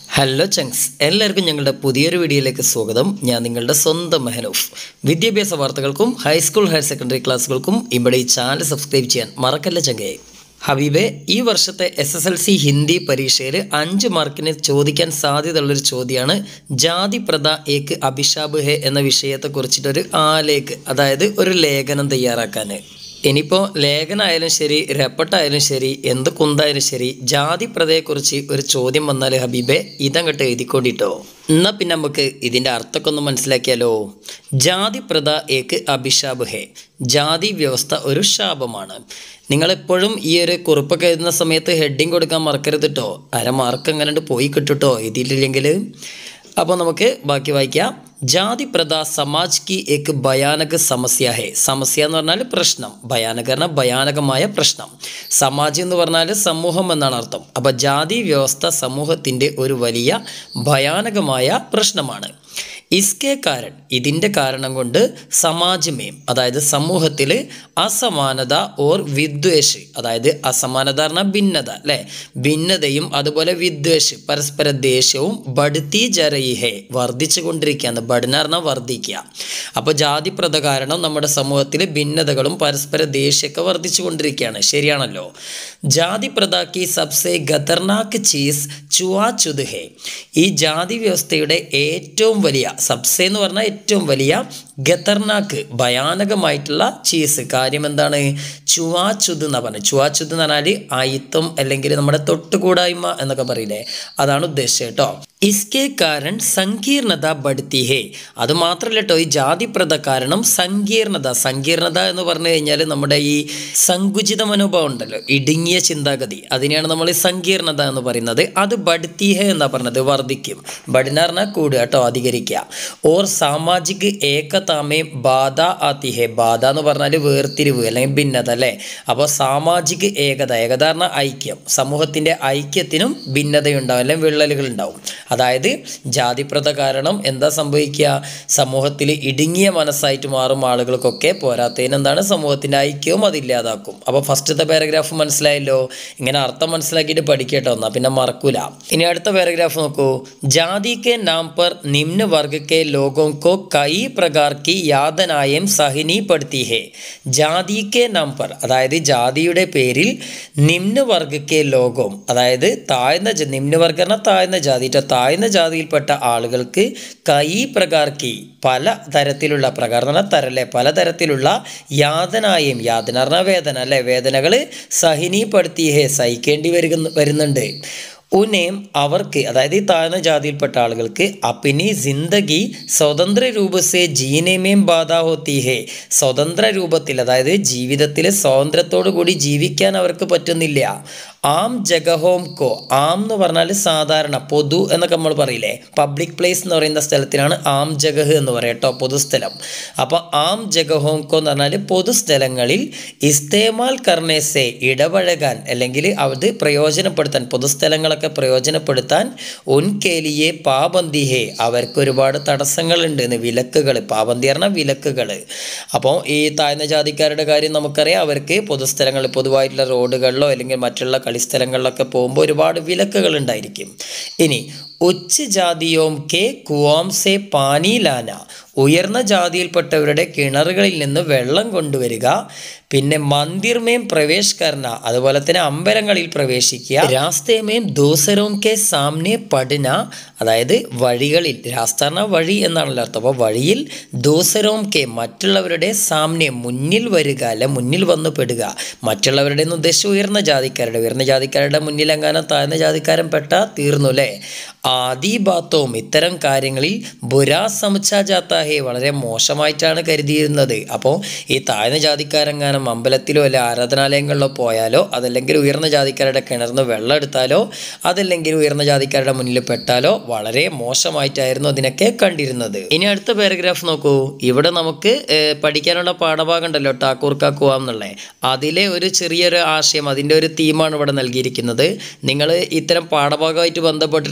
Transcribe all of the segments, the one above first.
Hello ചങ്സ് എല്ലാവർക്കും ഞങ്ങളുടെ പുതിയൊരു വീഡിയോയിലേക്ക് സ്വാഗതം ഞാൻ നിങ്ങളുടെ സ്വന്തം മെഹനൂഫ് വിദ്യാഭ്യാസ വാർത്തകൾക്കും ഹൈസ്കൂൾ ഹയർ സെക്കൻഡറി ക്ലാസ്സുകൾക്കും ഇവിടെ ഈ ചാനൽ സബ്സ്ക്രൈബ് ചെയ്യാൻ മറക്കല്ല ചങ്കയെ ഹബീബെ ഈ വർഷത്തെ S S L C Hindi പരീക്ഷയിൽ അഞ്ച് മാർക്കിന് ചോദിക്കാൻ സാധ്യതയുള്ളൊരു ചോദ്യമാണ് ജാതി പ്രഥ ഏക്ക് അഭിഷാബ് ഹെ എന്ന വിഷയത്തെക്കുറിച്ചിട്ടൊരു ആലേക്ക് അതായത് ഒരു ലേഖനം തയ്യാറാക്കാൻ ഇനിയിപ്പോൾ ലേഖനായാലും ശരി രപ്പട്ടായാലും ശരി എന്ത് കുന്തായാലും ശരി ജാതി പ്രതയെക്കുറിച്ച് ഒരു ചോദ്യം വന്നാൽ ഹബീബെ ഇതങ്ങോട്ട് എഴുതിക്കൊണ്ടിട്ടോ എന്നാൽ പിന്നെ നമുക്ക് ഇതിൻ്റെ അർത്ഥമൊക്കെ ഒന്ന് മനസ്സിലാക്കിയാലോ ജാതി പ്രത ഏക്ക് അഭിഷാബ് ഹേ ജാതി വ്യവസ്ഥ ഒരു ശാപമാണ് നിങ്ങളെപ്പോഴും ഈ ഒരു കുറിപ്പൊക്കെ എഴുതുന്ന സമയത്ത് ഹെഡിങ് കൊടുക്കാൻ മറക്കരുത് കേട്ടോ അര മാർക്ക് എങ്ങനെ പോയി കിട്ടുട്ടോ എഴുതിയിട്ടില്ലെങ്കിൽ അപ്പോൾ നമുക്ക് ബാക്കി വായിക്കാം ജാതി പ്രഥ സമാജ് കി ഏക്ക് ഭയാനക സമസ്യ ഹേ സമസ്യ എന്ന് പറഞ്ഞാൽ പ്രശ്നം ഭയാനക പറഞ്ഞാൽ ഭയാനകമായ പ്രശ്നം സമാജ് എന്ന് പറഞ്ഞാൽ സമൂഹം എന്നാണ് അർത്ഥം അപ്പോൾ ജാതി വ്യവസ്ഥ സമൂഹത്തിൻ്റെ ഒരു വലിയ ഭയാനകമായ പ്രശ്നമാണ് ഇസ്കെ കാരൻ ഇതിൻ്റെ കാരണം കൊണ്ട് സമാജമേം അതായത് സമൂഹത്തിൽ അസമാനത ഓർ വിദ്വേഷ് അതായത് അസമാനത പറഞ്ഞാൽ ഭിന്നത അല്ലേ ഭിന്നതയും അതുപോലെ വിദ്വേഷ് പരസ്പര ദേഷ്യവും ബടുത്തി ജരയിഹേ വർദ്ധിച്ചു കൊണ്ടിരിക്കുകയാണ് ബടുന പറഞ്ഞാൽ വർദ്ധിക്കുക അപ്പോൾ ജാതിപ്രത കാരണം നമ്മുടെ സമൂഹത്തിൽ ഭിന്നതകളും പരസ്പര ദേഷ്യമൊക്കെ വർദ്ധിച്ചു കൊണ്ടിരിക്കുകയാണ് ശരിയാണല്ലോ ജാതിപ്രതാക്കി സബ്സെ ഖതർനാക്ക് ചീസ് ചുവാചുത് ഹേ ഈ ജാതി വ്യവസ്ഥയുടെ ഏറ്റവും വലിയ സബ്സെ എന്ന് പറഞ്ഞാൽ ഏറ്റവും വലിയ ഖത്തർനാക്ക് ഭയാനകമായിട്ടുള്ള ചീസ് കാര്യം എന്താണ് ചുവാച്ചുത് എന്നാ പറഞ്ഞത് ചുവാച്ചുത് എന്ന് പറഞ്ഞാൽ അയിത്തം അല്ലെങ്കിൽ നമ്മുടെ തൊട്ടുകൂടായ്മ എന്നൊക്കെ പറയില്ലേ അതാണ് ഉദ്ദേശിച്ചത് കേട്ടോ ഇസ്കെ കാരൻ സങ്കീർണത ബടുത്തി ഹേ അത് മാത്രമല്ല കേട്ടോ ഈ ജാതിപ്രത കാരണം സങ്കീർണത സങ്കീർണത എന്ന് പറഞ്ഞു കഴിഞ്ഞാൽ നമ്മുടെ ഈ സങ്കുചിത മനോഭാവം ഉണ്ടല്ലോ ഇടുങ്ങിയ ചിന്താഗതി അതിനെയാണ് നമ്മൾ ഈ സങ്കീർണത എന്ന് പറയുന്നത് അത് ബടുത്തി ഹേ എന്നാ പറഞ്ഞത് വർദ്ധിക്കും ബടിന പറഞ്ഞാൽ കൂടുക കേട്ടോ അധികരിക്കുക ഓർ സാമാജിക് ഏകതാമേ ബാധ ആത്തി ഹേ ബാധ എന്ന് പറഞ്ഞാൽ വേർതിരിവ് അല്ലെങ്കിൽ ഭിന്നത അല്ലേ അപ്പോൾ സാമാജിക് ഏകത ഏകത പറഞ്ഞാൽ ഐക്യം സമൂഹത്തിൻ്റെ ഐക്യത്തിനും ഭിന്നതയുണ്ടാവും അല്ലെങ്കിൽ വിള്ളലുകൾ ഉണ്ടാവും അതായത് ജാതിപ്രത കാരണം എന്താ സംഭവിക്കുക സമൂഹത്തിൽ ഇടുങ്ങിയ മനസ്സായിട്ട് മാറും ആളുകൾക്കൊക്കെ പോരാത്തതിന് എന്താണ് സമൂഹത്തിൻ്റെ ഐക്യവും അതില്ലാതാക്കും അപ്പോൾ ഫസ്റ്റത്തെ പാരഗ്രാഫ് മനസ്സിലായല്ലോ ഇങ്ങനെ അർത്ഥം മനസ്സിലാക്കിയിട്ട് പഠിക്കട്ടോ എന്നാൽ പിന്നെ മറക്കൂല ഇനി അടുത്ത പാരഗ്രാഫ് നോക്കൂ ജാതി കെ നാം पर निम्न वर्ग के लोगों को कई प्रकार की യാതനായം സഹിനിപ്പെടുത്തി ഹേ ജാതി കെ നാം പർ അതായത് ജാതിയുടെ പേരിൽ നിമ്നവർഗ കെ ലോകം അതായത് താഴ്ന്ന ജ- നിമ്നവർഗ പറഞ്ഞാൽ താഴ്ന്ന ജാതി ട്ടോ. താഴ്ന്ന ജാതിയിൽപ്പെട്ട ആളുകൾക്ക് കൈ പ്രകാർക്കി പല തരത്തിലുള്ള പ്രകാരം എന്ന് പറഞ്ഞാൽ തരല്ലേ പലതരത്തിലുള്ള യാതനായും യാതന പറഞ്ഞാൽ വേദന അല്ലേ വേദനകൾ സഹിനിപ്പെടുത്തി ഹേ സഹിക്കേണ്ടി വരുന്ന വരുന്നുണ്ട് ഉനേം അവർക്ക് അതായത് ഈ താഴ്ന്ന ജാതിയിൽപ്പെട്ട ആളുകൾക്ക് അപ്പിനി ജിന്ദഗി സ്വതന്ത്ര രൂപസെ ജീനേമേം ബാധ ഹോത്തി ഹേ സ്വതന്ത്ര രൂപത്തിൽ അതായത് ജീവിതത്തിൽ സ്വാതന്ത്ര്യത്തോടു കൂടി ജീവിക്കാൻ അവർക്ക് പറ്റുന്നില്ല ആം ജഗഹോം കോ ആം എന്ന് പറഞ്ഞാൽ സാധാരണ പൊതു എന്നൊക്കെ നമ്മൾ പറയില്ലേ പബ്ലിക് പ്ലേസ് എന്ന് പറയുന്ന സ്ഥലത്തിനാണ് ആം ജഗഹ് എന്ന് പറയാം കേട്ടോ പൊതുസ്ഥലം അപ്പോൾ ആം ജഗഹോം കോ എന്ന് പറഞ്ഞാൽ പൊതുസ്ഥലങ്ങളിൽ ഇസ്തേമാൽ കർണേസെ ഇടപഴകാൻ അല്ലെങ്കിൽ അത് പ്രയോജനപ്പെടുത്താൻ പൊതുസ്ഥലങ്ങളൊക്കെ പ്രയോജനപ്പെടുത്താൻ ഉൻകേലിയെ പാബന്തി ഹേ അവർക്ക് ഒരുപാട് തടസ്സങ്ങളുണ്ട് എന്ന് വിലക്കുകൾ പാബന്തി പറഞ്ഞാൽ വിലക്കുകൾ അപ്പോൾ ഈ താഴ്ന്ന ജാതിക്കാരുടെ കാര്യം നമുക്കറിയാം അവർക്ക് പൊതുസ്ഥലങ്ങൾ പൊതുവായിട്ടുള്ള റോഡുകളിലോ അല്ലെങ്കിൽ മറ്റുള്ള കളിസ്ഥലങ്ങളിലൊക്കെ പോകുമ്പോൾ ഒരുപാട് വിലക്കുകൾ ഉണ്ടായിരിക്കും ഇനി ഉച്ച ജാതിയോം കെ കുവാം സെ പാനി ലാന ഉയർന്ന ജാതിയിൽപ്പെട്ടവരുടെ കിണറുകളിൽ നിന്ന് വെള്ളം കൊണ്ടുവരിക പിന്നെ മന്ദിർമേം പ്രവേശ് കർണ അതുപോലെ തന്നെ അമ്പലങ്ങളിൽ പ്രവേശിക്കുക രാസ്തേമേം ദൂസരോം കെ സാമ്നെ പഠന അതായത് വഴികളിൽ രാസ്താർണ വഴി എന്നാണല്ലോ അർത്ഥം അപ്പോൾ വഴിയിൽ ദൂസരോം കെ മറ്റുള്ളവരുടെ സാമ്നെ മുന്നിൽ വരിക അല്ലെ മുന്നിൽ വന്ന് പെടുക മറ്റുള്ളവരുടെ എന്ന് ഉദ്ദേശിച്ച് ഉയർന്ന ജാതിക്കാരുടെ ഉയർന്ന ജാതിക്കാരുടെ മുന്നിൽ എങ്ങാനും താഴ്ന്ന ജാതിക്കാരൻ പെട്ട തീർന്നു അല്ലേ ആദി ബാത്തവും ഇത്തരം കാര്യങ്ങളിൽ ബുരാ സമുച്ചാജാത്താഹെ വളരെ മോശമായിട്ടാണ് കരുതിയിരുന്നത് അപ്പോൾ ഈ താഴ്ന്ന ജാതിക്കാരെങ്ങാനും അമ്പലത്തിലോ അല്ലെ ആരാധനാലയങ്ങളിലോ പോയാലോ അതല്ലെങ്കിൽ ഉയർന്ന ജാതിക്കാരുടെ കിണർന്ന് വെള്ളം എടുത്താലോ അതല്ലെങ്കിൽ ഉയർന്ന ജാതിക്കാരുടെ മുന്നിൽ പെട്ടാലോ വളരെ മോശമായിട്ടായിരുന്നു അതിനൊക്കെ കണ്ടിരുന്നത് ഇനി അടുത്ത പാരഗ്രാഫ് നോക്കൂ ഇവിടെ നമുക്ക് ഏഹ്, പഠിക്കാനുള്ള പാഠഭാഗം ഉണ്ടല്ലോ ടാക്കൂർ കാക്കുവാം എന്നുള്ളത് അതിലെ ഒരു ചെറിയൊരു ആശയം അതിൻ്റെ ഒരു തീമാണ് ഇവിടെ നൽകിയിരിക്കുന്നത് നിങ്ങൾ ഇത്തരം പാഠഭാഗമായിട്ട് ബന്ധപ്പെട്ടിട്ടുള്ള ടിപ്പണി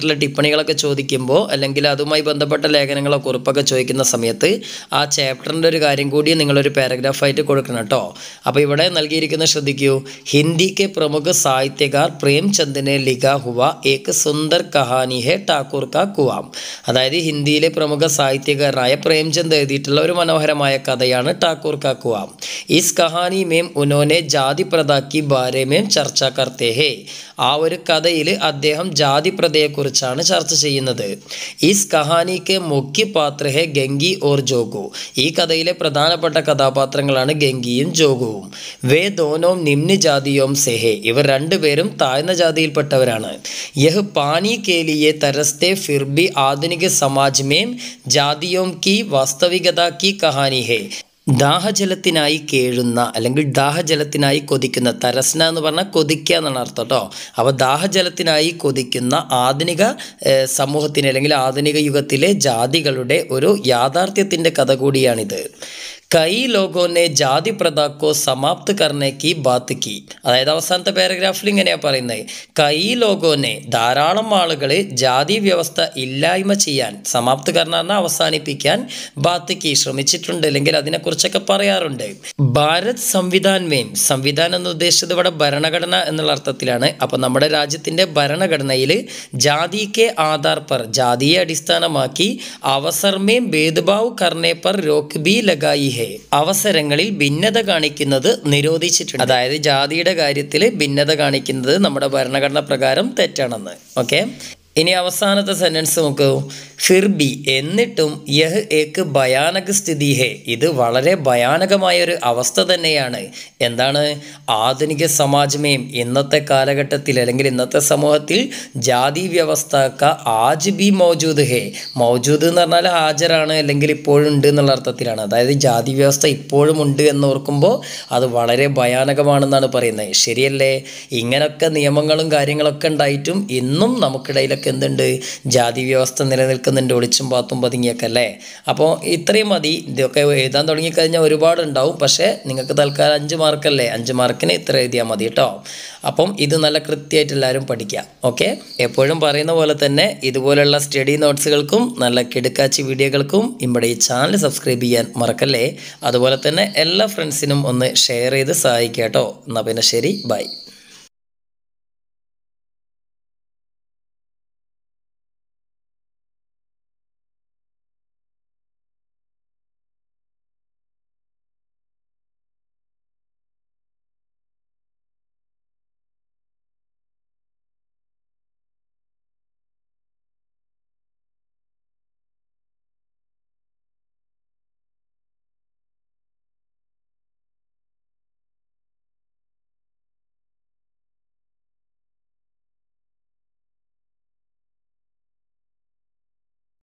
പണികളൊക്കെ ചോദിക്കുമ്പോൾ അല്ലെങ്കിൽ അതുമായി ബന്ധപ്പെട്ട ലേഖനങ്ങളോ കുറിപ്പൊക്കെ ചോദിക്കുന്ന സമയത്ത് ആ ചാപ്റ്ററിൻ്റെ ഒരു കാര്യം കൂടി നിങ്ങളൊരു പാരഗ്രാഫായിട്ട് കൊടുക്കണം കേട്ടോ അപ്പോൾ ഇവിടെ നൽകിയിരിക്കുന്ന ശ്രദ്ധിക്കൂ ഹിന്ദി के प्रमुख സാഹിത്യകാർ പ്രേംചന്ദിനെ ലിഖാ ഹുവ ഏക് സുന്ദർ കഹാനി ഹെ ടാക്കൂർ കാ കുവാം അതായത് ഹിന്ദിയിലെ പ്രമുഖ സാഹിത്യകാരനായ പ്രേംചന്ദ് എഴുതിയിട്ടുള്ള ഒരു മനോഹരമായ കഥയാണ് ടാക്കൂർ കാ കുവാം ഇസ് കഹാനി മേം ഉനോനെ ജാതി പ്രദാക്കി ബാരെ മേം ചർച്ച കർത്തേ ഹേ ആ ഒരു കഥയിൽ അദ്ദേഹം ജാതി പ്രതയെക്കുറിച്ചാണ് ചർച്ച ചെയ്യുന്നത് ഇസ് കഹാനിക്ക് മുഖ്യ പാത്ര ഹെ ഗംഗി ഓർ ജോഗു ഈ കഥയിലെ പ്രധാനപ്പെട്ട കഥാപാത്രങ്ങളാണ് ഗംഗിയും ജോഗുവും വേ ദോനോം നിമ്ന ജാതിയോം സെഹെ ഇവർ രണ്ടുപേരും താഴ്ന്ന ജാതിയിൽപ്പെട്ടവരാണ് യഹ് പാനി കെ ലിയെ തരസ്തെ ഫിർബി ആധുനിക സമാജ് മേം ജാതിയോം കി വാസ്തവികത കി കഹാനി ഹെ ദാഹജലത്തിനായി കേഴുന്ന അല്ലെങ്കിൽ ദാഹജലത്തിനായി കൊതിക്കുന്ന തരസ്ന എന്ന് പറഞ്ഞാൽ കൊതിക്കുക എന്നാണ് അർത്ഥം കേട്ടോ അപ്പോൾ ദാഹജലത്തിനായി കൊതിക്കുന്ന ആധുനിക ഏഹ്, സമൂഹത്തിന് അല്ലെങ്കിൽ ആധുനിക യുഗത്തിലെ ജാതികളുടെ ഒരു യാഥാർത്ഥ്യത്തിൻ്റെ കഥ കൂടിയാണിത് കൈ ലോകോനെ ജാതി പ്രതാക്കോ സമാപ്ത് കർണേക്ക് ബാത്ത് കി അതായത് അവസാനത്തെ പാരഗ്രാഫിൽ ഇങ്ങനെയാ പറയുന്നത് കൈ ലോകോനെ ധാരാളം ആളുകളെ ജാതി വ്യവസ്ഥ ഇല്ലായ്മ ചെയ്യാൻ സമാപ്ത് കർണ പറഞ്ഞാൽ അവസാനിപ്പിക്കാൻ ബാത്ത് കി ശ്രമിച്ചിട്ടുണ്ട് അല്ലെങ്കിൽ അതിനെക്കുറിച്ചൊക്കെ പറയാറുണ്ട് ഭാരത് സംവിധാൻ മേം സംവിധാൻ എന്ന് ഉദ്ദേശിച്ചത് ഇവിടെ ഭരണഘടന എന്നുള്ള അർത്ഥത്തിലാണ് അപ്പം നമ്മുടെ രാജ്യത്തിൻ്റെ ഭരണഘടനയിൽ ജാതിക്ക് ആധാർ പർ ജാതിയെ അടിസ്ഥാനമാക്കി അവസർമേം ഭേദഭാവ് കർണേ പർ രോക്ക് ബി ലഗായി ഹേ അവസരങ്ങളിൽ ഭിന്നത കാണിക്കുന്നത് നിരോധിച്ചിട്ടുണ്ട് അതായത് ജാതിയുടെ കാര്യത്തിൽ ഭിന്നത കാണിക്കുന്നത് നമ്മുടെ ഭരണഘടന പ്രകാരം തെറ്റാണെന്ന് ഓക്കെ ഇനി അവസാനത്തെ സെന്റൻസ് നോക്കൂ ഫിർ ബി എന്നിട്ടും യഹ് ഏക്ക് ഭയാനക സ്ഥിതി ഹേ ഇത് വളരെ ഭയാനകമായ ഒരു അവസ്ഥ തന്നെയാണ് എന്താണ് ആധുനിക സമാജമേയും ഇന്നത്തെ കാലഘട്ടത്തിൽ അല്ലെങ്കിൽ ഇന്നത്തെ സമൂഹത്തിൽ ജാതി വ്യവസ്ഥക്ക ആജ് ബി മൗജൂദ് ഹേ മൗജൂദ് എന്ന് പറഞ്ഞാൽ ഹാജരാണ് അല്ലെങ്കിൽ ഇപ്പോഴും ഉണ്ട് എന്നുള്ള അർത്ഥത്തിലാണ് അതായത് ജാതി വ്യവസ്ഥ ഇപ്പോഴും ഉണ്ട് എന്ന് ഓർക്കുമ്പോൾ അത് വളരെ ഭയാനകമാണെന്നാണ് പറയുന്നത് ശരിയല്ലേ ഇങ്ങനൊക്കെ നിയമങ്ങളും കാര്യങ്ങളൊക്കെ ഉണ്ടായിട്ടും ഇന്നും നമുക്കിടയിലൊക്കെ എന്തുണ്ട് ജാതി വ്യവസ്ഥ നിലനിൽക്കുന്നുണ്ട് ഒളിച്ചും പാത്തും പതുങ്ങിയൊക്കെ അല്ലേ അപ്പോൾ ഇത്രയും മതി ഇതൊക്കെ എഴുതാൻ തുടങ്ങിക്കഴിഞ്ഞാൽ ഒരുപാട് ഉണ്ടാവും പക്ഷേ നിങ്ങൾക്ക് തൽക്കാലം അഞ്ച് മാർക്കല്ലേ അഞ്ച് മാർക്കിന് ഇത്ര എഴുതിയാൽ മതി കേട്ടോ അപ്പം ഇത് നല്ല കൃത്യമായിട്ട് എല്ലാവരും പഠിക്കുക ഓക്കെ എപ്പോഴും പറയുന്ന പോലെ തന്നെ ഇതുപോലുള്ള സ്റ്റഡി നോട്ട്സുകൾക്കും നല്ല കിടുക്കാച്ചി വീഡിയോകൾക്കും ഇവിടെ ഈ ചാനൽ സബ്സ്ക്രൈബ് ചെയ്യാൻ മറക്കല്ലേ അതുപോലെ തന്നെ എല്ലാ ഫ്രണ്ട്സിനും ഒന്ന് ഷെയർ ചെയ്ത് സഹായിക്കുക കേട്ടോ എന്നാൽ പിന്നെ ശരി ബൈ